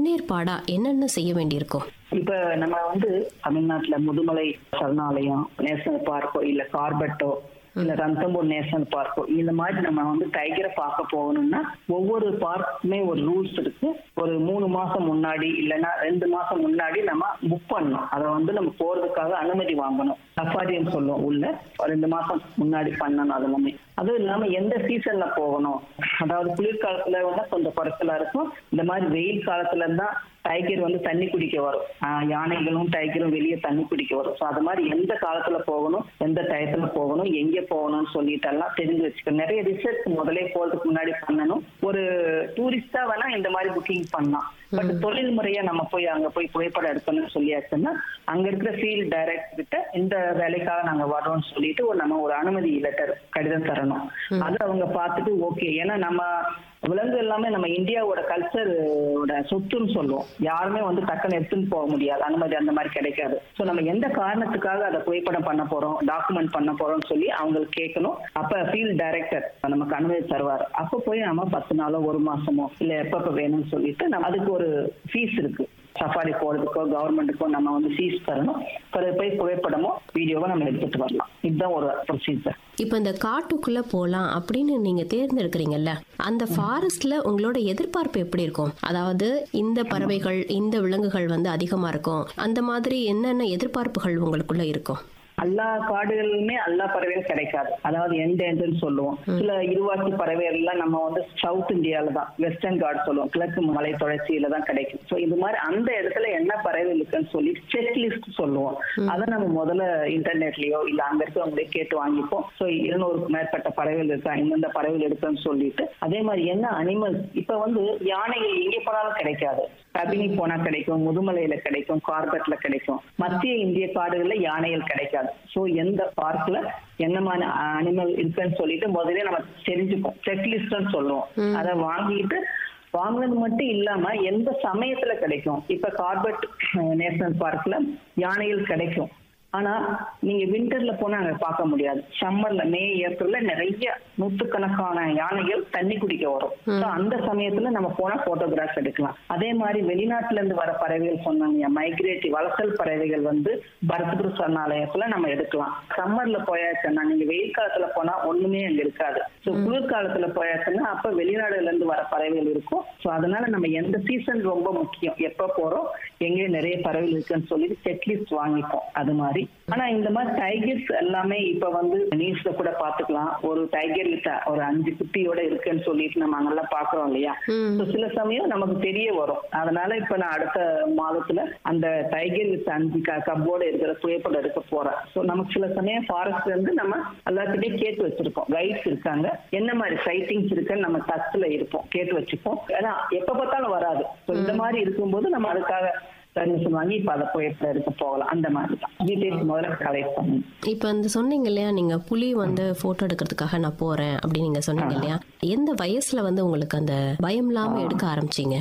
முன்னேற்பாடா என்னென்ன செய்ய வேண்டியிருக்கும் இப்ப நம்ம வந்து தமிழ்நாட்டுல முதுமலை சரணாலயம் நேஷனல் பார்க்கோ இல்ல கார்பெட்டோ இல்ல ரந்தம்பூர் நேஷனல் பார்க்கோ இந்த மாதிரி நம்ம வந்து டைகரை பார்க்க போகணும்னா ஒவ்வொரு பார்க்குமே ஒரு ரூல்ஸ் இருக்கு ஒரு மூணு மாசம் முன்னாடி இல்லைன்னா ரெண்டு மாசம் முன்னாடி நம்ம புக் பண்ணணும் அதை வந்து நம்ம போறதுக்காக அனுமதி வாங்கணும் சஃபாரின்னு சொல்லுவோம் உள்ள ஒரு ரெண்டு மாசம் முன்னாடி பண்ணணும் அது எல்லாமே அதுவும் இல்லாம எந்த சீசன்ல போகணும் அதாவது குளிர்காலத்துல வந்து கொஞ்சம் குறைச்சலா இருக்கும் இந்த மாதிரி வெயில் காலத்துல தான் டைகர் வந்து தண்ணி குடிக்க வரும் ஆஹ் யானைகளும் டைகரும் வெளியே தண்ணி குடிக்க வரும் ஸோ அது மாதிரி எந்த காலத்துல போகணும் எந்த டயத்துல போகணும் எங்க போகணும்னு சொல்லிட்டு எல்லாம் தெரிஞ்சு வச்சுக்கணும் நிறைய ரிசர்ச் முதலே போறதுக்கு முன்னாடி பண்ணணும் ஒரு டூரிஸ்டா வேணா இந்த மாதிரி புக்கிங் பண்ணலாம் பட் தொழில் முறையா நம்ம போய் அங்க போய் புகைப்படம் எடுக்கணும்னு சொல்லியாச்சுன்னா அங்க இருக்கிற ஃபீல்ட் டைரக்டர் கிட்ட இந்த வேலைக்காக நாங்க வரோம்னு சொல்லிட்டு ஒரு நம்ம ஒரு அனுமதி லெட்டர் கடிதம் தரணும் அது அவங்க பார்த்துட்டு ஓகே ஏன்னா நம்ம விலங்கு எல்லாமே நம்ம இந்தியாவோட கல்ச்சரோட சொத்துன்னு சொல்லுவோம் யாருமே வந்து டக்குன்னு எடுத்துன்னு போக முடியாது அனுமதி அந்த மாதிரி கிடைக்காது ஸோ நம்ம எந்த காரணத்துக்காக அதை புகைப்படம் பண்ண போறோம் டாக்குமெண்ட் பண்ண போறோம்னு சொல்லி அவங்களுக்கு கேட்கணும் அப்ப ஃபீல்ட் டைரக்டர் நமக்கு அனுமதி தருவார் அப்ப போய் நம்ம பத்து நாளோ ஒரு மாசமோ இல்ல எப்பப்ப வேணும்னு சொல்லிட்டு நம்ம அதுக்கு ஒரு ஃபீஸ் இருக்கு சஃபாரி போறதுக்கோ கவர்மெண்ட்டுக்கோ நம்ம வந்து ஃபீஸ் தரணும் பிறகு போய் புகைப்படமோ வீடியோவோ நம்ம எடுத்துட்டு வரலாம் இதுதான் ஒரு ப்ரொசீஜர் இப்போ இந்த காட்டுக்குள்ள போலாம் அப்படின்னு நீங்க தேர்ந்தெடுக்கிறீங்கல்ல அந்த ஃபாரஸ்ட்ல உங்களோட எதிர்பார்ப்பு எப்படி இருக்கும் அதாவது இந்த பறவைகள் இந்த விலங்குகள் வந்து அதிகமா இருக்கும் அந்த மாதிரி என்னென்ன எதிர்பார்ப்புகள் உங்களுக்குள்ள இருக்கும் எல்லா காடுகளிலுமே எல்லா பறவையும் கிடைக்காது அதாவது எண்டேஞ்சர்னு சொல்லுவோம் சில இருவாச்சி பறவைகள் எல்லாம் நம்ம வந்து சவுத் இந்தியால தான் வெஸ்டர்ன் காட் சொல்லுவோம் கிழக்கு மலை தொடர்ச்சியில தான் கிடைக்கும் ஸோ இது மாதிரி அந்த இடத்துல என்ன பறவை இருக்குன்னு சொல்லி செக் லிஸ்ட் சொல்லுவோம் அதை நம்ம முதல்ல இன்டர்நெட்லயோ இல்ல அங்க இருக்கவங்களே கேட்டு வாங்கிப்போம் ஸோ இருநூறுக்கு மேற்பட்ட பறவைகள் இருக்கா இந்தந்த பறவைகள் இருக்குன்னு சொல்லிட்டு அதே மாதிரி என்ன அனிமல்ஸ் இப்ப வந்து யானைகள் எங்கே போனாலும் கிடைக்காது கபினி போனா கிடைக்கும் முதுமலையில கிடைக்கும் கார்பெட்ல கிடைக்கும் மத்திய இந்திய காடுகள்ல யானைகள் கிடைக்காது சோ எந்த பார்க்ல என்னமான அனிமல் இருக்குன்னு சொல்லிட்டு முதல்ல நம்ம தெரிஞ்சுப்போம் செக்லிஸ்ட்னு சொல்லுவோம் அதை வாங்கிட்டு வாங்கினது மட்டும் இல்லாம எந்த சமயத்துல கிடைக்கும் இப்ப கார்பெட் நேஷனல் பார்க்ல யானைகள் கிடைக்கும் ஆனா நீங்க விண்டர்ல போனா அங்க பார்க்க முடியாது சம்மர்ல மே ஏப்ரல்ல நிறைய நூற்றுக்கணக்கான யானைகள் தண்ணி குடிக்க வரும் So, அந்த சமயத்துல நம்ம போனா போட்டோகிராஃப் எடுக்கலாம் அதே மாதிரி வெளிநாட்டுல இருந்து வர பறவைகள் சொன்னாங்க மைக்ரேட்டிவ் வலசல் பறவைகள் வந்து பரத்புர சரணாலயத்துல நம்ம எடுக்கலாம் சம்மர்ல போயாச்சுன்னா நீங்க வெயில் காலத்துல போனா ஒண்ணுமே அங்க இருக்காது ஸோ குளிர்காலத்துல போயாச்சுன்னா அப்ப வெளிநாடுல இருந்து வர பறவைகள் இருக்கும் ஸோ அதனால நம்ம எந்த சீசன் ரொம்ப முக்கியம் எப்ப போறோம் எங்கே நிறைய பறவைகள் இருக்குன்னு சொல்லி செக்லிஸ்ட் வாங்கிப்போம் அது மாதிரி ஆனா இந்த மாதிரி டைகர்ஸ் எல்லாமே இப்ப வந்து நியூஸ்ல கூட பாத்துக்கலாம் ஒரு டைகர் வித்த ஒரு அஞ்சு குட்டியோட இருக்குன்னு சொல்லிட்டு நம்ம அங்கெல்லாம் பாக்குறோம் இல்லையா So, சில சமயம் நமக்கு தெரிய வரும் அதனால இப்ப நான் அடுத்த மாதத்துல அந்த டைகர் வித் அஞ்சு கப்போட இருக்கிற புகைப்படம் எடுக்க போறேன் ஸோ நமக்கு சில சமயம் ஃபாரஸ்ட்ல இருந்து நம்ம எல்லாத்துக்கிட்டே கேட்டு வச்சிருப்போம் கைட்ஸ் இருக்காங்க என்ன மாதிரி சைட்டிங்ஸ் இருக்குன்னு நம்ம டச்ல இருப்போம் கேட்டு வச்சுப்போம் ஏன்னா எப்ப பார்த்தாலும் வராது So, இந்த மாதிரி இருக்கும்போது நம்ம அதுக்காக பர்மிஷன் வாங்கி இப்ப அதை புகைப்படம் எடுக்க போகலாம் அந்த மாதிரி தான் டீடைல்ஸ் முதல்ல கலெக்ட் பண்ணணும் இப்போ இந்த சொன்னீங்க இல்லையா நீங்க புலி வந்து போட்டோ எடுக்கிறதுக்காக நான் போறேன் அப்படின்னு நீங்க சொன்னீங்க இல்லையா எந்த வயசுல வந்து உங்களுக்கு அந்த பயம் இல்லாம எடுக்க ஆரம்பிச்சீங்க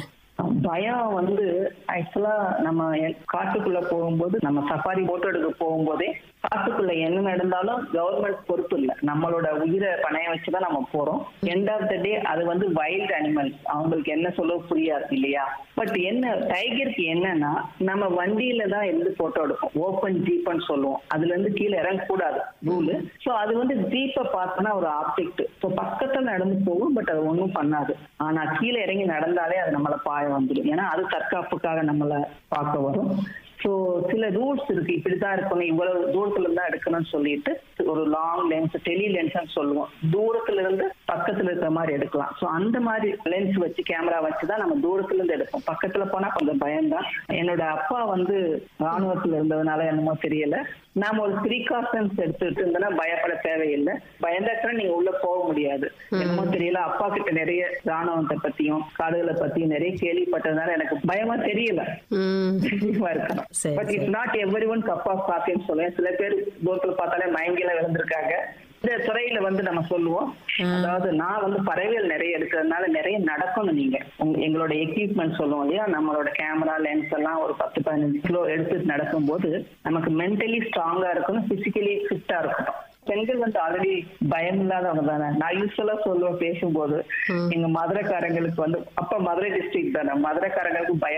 பயம் வந்து ஆக்சுவலா நம்ம எ- காட்டுக்குள்ள போகும்போது நம்ம சஃபாரி போட்டோ எடுக்க போகும்போதே காட்டுக்குள்ள என்ன நடந்தாலும் கவர்மெண்ட் பொறுப்பு இல்லை நம்மளோட உயிரை பணைய வச்சுதான் நம்ம போறோம் எண்ட் ஆஃப் த டே அது வந்து வைல்ட் அனிமல்ஸ் அவங்களுக்கு என்ன சொல்ல புரியாது இல்லையா பட் என்ன டைகருக்கு என்னன்னா நம்ம வண்டியில தான் இருந்து போட்டோ எடுப்போம் ஓப்பன் ஜீப்னு சொல்லுவோம் அதுல இருந்து கீழே இறங்கக்கூடாது ரூலு ஸோ அது வந்து ஜீப்பை பார்த்தோன்னா ஒரு ஆப்ஜெக்ட் ஸோ பக்கத்துல நடந்து போகும் பட் அது ஒன்றும் பண்ணாது ஆனா கீழே இறங்கி நடந்தாலே அது நம்மளை பாய வந்துடும் ஏன்னா அது தற்காப்புக்காக நம்மளை பார்க்க வரும் ஸோ சில ரூல்ஸ் இருக்கு இப்படிதான் இருக்கணும் இவ்வளவு தூரத்துல இருந்தா எடுக்கணும்னு சொல்லிட்டு ஒரு லாங் லென்ஸ் டெலி லென்ஸ்னு சொல்லுவோம் தூரத்துல இருந்து பக்கத்துல இருக்கிற மாதிரி எடுக்கலாம் ஸோ அந்த மாதிரி லென்ஸ் வச்சு கேமரா வச்சு தான் நம்ம தூரத்துல இருந்து எடுப்போம் பக்கத்துல போனா கொஞ்சம் பயம்தான் என்னோட அப்பா வந்து ராணுவத்துல இருந்ததுனால என்னமோ தெரியல நாம ஒரு ப்ரீகாஷன்ஸ் எடுத்துட்டு இருந்தோம்னா பயப்பட தேவையில்லை பயந்தாச்சுன்னா நீங்க உள்ள போக முடியாது என்னமோ தெரியல அப்பா கிட்ட நிறைய ராணுவத்தை பத்தியும் காடுகளை பத்தியும் நிறைய கேள்விப்பட்டதுனால எனக்கு பயமா தெரியல ம் பயமா இருக்கணும் சரி, but it's not every one cup of காஃபின்னு சொல்லுவேன் சில பேர் தூரத்துல பார்த்தாலே மயங்கில விழுந்திருக்காங்க இந்த துறையில வந்து நம்ம சொல்லுவோம் அதாவது நான் வந்து பறவைகள் நிறைய எடுக்கிறதுனால நிறைய நடக்கணும் நீங்க உங்க- எங்களோட எக்யூப்மெண்ட் சொல்லுவோம் இல்லையா நம்மளோட கேமரா லென்ஸ் எல்லாம் ஒரு பத்து பதினஞ்சு கிலோ எடுத்துட்டு நடக்கும்போது நமக்கு மென்டலி ஸ்ட்ராங்கா இருக்கணும் பிசிக்கலி ஃபிட்டா இருக்கணும் பெண்கள் வந்து ஆல்ரெடி பயம் இல்லாதவங்க தானே நான் யூஸ்வலா சொல்லுவேன் பேசும்போது எங்க மதுரைக்காரங்களுக்கு வந்து அப்ப மதுரை டிஸ்ட்ரிக்ட் தானே மதுரைக்காரங்களுக்கு பயம்